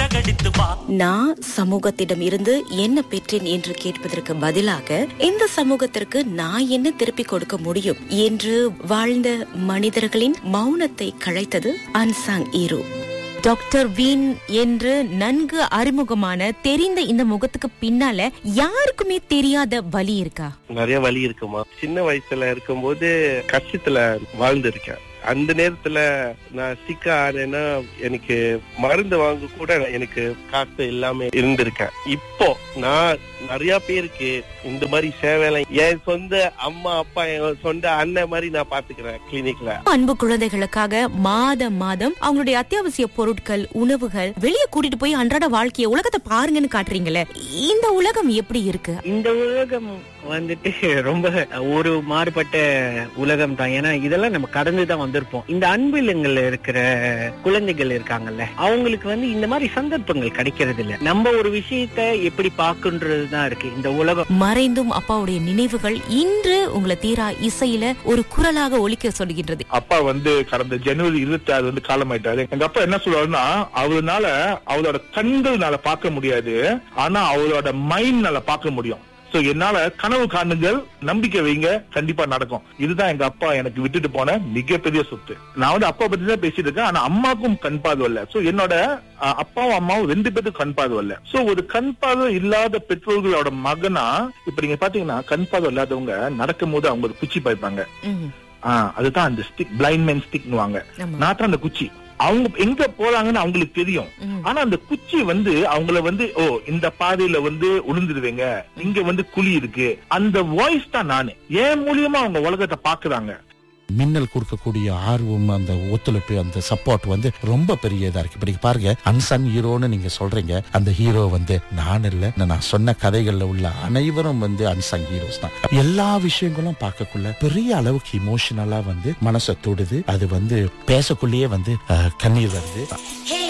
சிறகடித்து வா நான் சமூகத்திடம் இருந்து என்ன பெற்றேன் என்று கேட்பதற்கு பதிலாக இந்த சமூகத்திற்கு நான் என்ன திருப்பிக் கொடுக்க முடியும் என்று வாழ்ந்த மனிதர்களின் மௌனத்தை களைத்தது அன்சாங் ஈரோ டாக்டர் வீன் என்று நன்கு அறிமுகமான தெரிந்த இந்த முகத்துக்கு பின்னால யாருக்குமே தெரியாத வலி இருக்கா நிறைய வலி இருக்குமா சின்ன வயசுல இருக்கும்போது கஷ்டத்துல வாழ்ந்திருக்கேன் அந்த நேரத்துல நான் சிக்க ஆனேன்னா எனக்கு மருந்து வாங்க கூட எனக்கு காசு இல்லாம இருந்திருக்கேன் இப்போ நான் நிறைய பேருக்கு இந்த மாதிரி சேவை என் சொந்த அம்மா அப்பா என் சொந்த அண்ணன் மாதிரி நான் பாத்துக்கிறேன் கிளினிக்ல அன்பு குழந்தைகளுக்காக மாதம் மாதம் அவங்களுடைய அத்தியாவசிய பொருட்கள் உணவுகள் வெளியே கூட்டிட்டு போய் அன்றாட வாழ்க்கைய உலகத்தை பாருங்கன்னு காட்டுறீங்களே இந்த உலகம் எப்படி இருக்கு இந்த உலகம் வந்துட்டு ரொம்ப ஒரு மாறுபட்ட உலகம் தான் ஏன்னா இதெல்லாம் நம்ம கடந்து தான் வந்திருப்போம் இந்த அன்பு இல்லங்கள்ல இருக்கிற குழந்தைகள் இருக்காங்கல்ல அவங்களுக்கு வந்து இந்த மாதிரி சந்தர்ப்பங்கள் கிடைக்கிறது இல்ல நம்ம ஒரு விஷயத்த எப்படி பார்க்கன்றது தான் இருக்கு இந்த உலகம் மறைந்தும் அப்பாவுடைய நினைவுகள் இன்று உங்களை தீரா இசையில ஒரு குரலாக ஒலிக்க சொல்கின்றது அப்பா வந்து கடந்த ஜனவரி இருபத்தி ஆறு வந்து காலமாயிட்டாரு எங்க அப்பா என்ன சொல்லுவாருன்னா அவருனால அவரோட கண்கள்னால பார்க்க முடியாது ஆனா அவரோட மைண்ட்னால பார்க்க முடியும் சோ என்னால கனவு காணுங்கள் நம்பிக்கை வைங்க கண்டிப்பா நடக்கும் இதுதான் எங்க அப்பா எனக்கு விட்டுட்டு போன மிகப்பெரிய சொத்து நான் வந்து அப்பா பத்தி தான் பேசிட்டு இருக்கேன் ஆனா அம்மாக்கும் கண் பார்வை இல்ல சோ என்னோட அஹ், அப்பாவும் அம்மாவும் ரெண்டு பேருக்கும் கண் பார்வை இல்ல சோ ஒரு கண் பார்வை இல்லாத பெற்றோர்களோட மகனா இப்ப நீங்க பாத்தீங்கன்னா கண் பார்வை இல்லாதவங்க நடக்கும் போது அவங்க ஒரு குச்சி பாய்ப்பாங்க ம், ஆஹ் அதுதான் அந்த ஸ்டிக் பிளைண்ட் மேன் ஸ்டிக்னுவாங்க ஆமா. நான் தான் அந்த குச்சி அவங்க எங்க போறாங்கன்னு அவங்களுக்கு தெரியும் ம். ஆனா அந்த குச்சி வந்து அவங்கள வந்து ஓ இந்த பாதையில வந்து உளுந்துருவீங்க இங்க வந்து குழி இருக்கு அந்த வாய்ஸ் தான் நானு என் மூலியமா அவங்க உலகத்தை பாக்குறாங்க மின்னல் கொடுக்கக்கூடிய ஆர்வம் அந்த ஒத்துழைப்பு அந்த சப்போர்ட் வந்து ரொம்ப பெரிய இதா இருக்கு இப்ப நீங்க பாருங்க அன்சன் ஹீரோன்னு நீங்க சொல்றீங்க அந்த ஹீரோ வந்து நான் இல்ல நான் சொன்ன கதைகள்ல உள்ள அனைவரும் வந்து அன்சங் ஹீரோஸ் தான் எல்லா விஷயங்களும் பார்க்கக்குள்ள பெரிய அளவுக்கு இமோஷனலா வந்து மனசை தொடுது அது வந்து பேசக்குள்ளேயே வந்து அஹ், கண்ணீர் வருது ஹே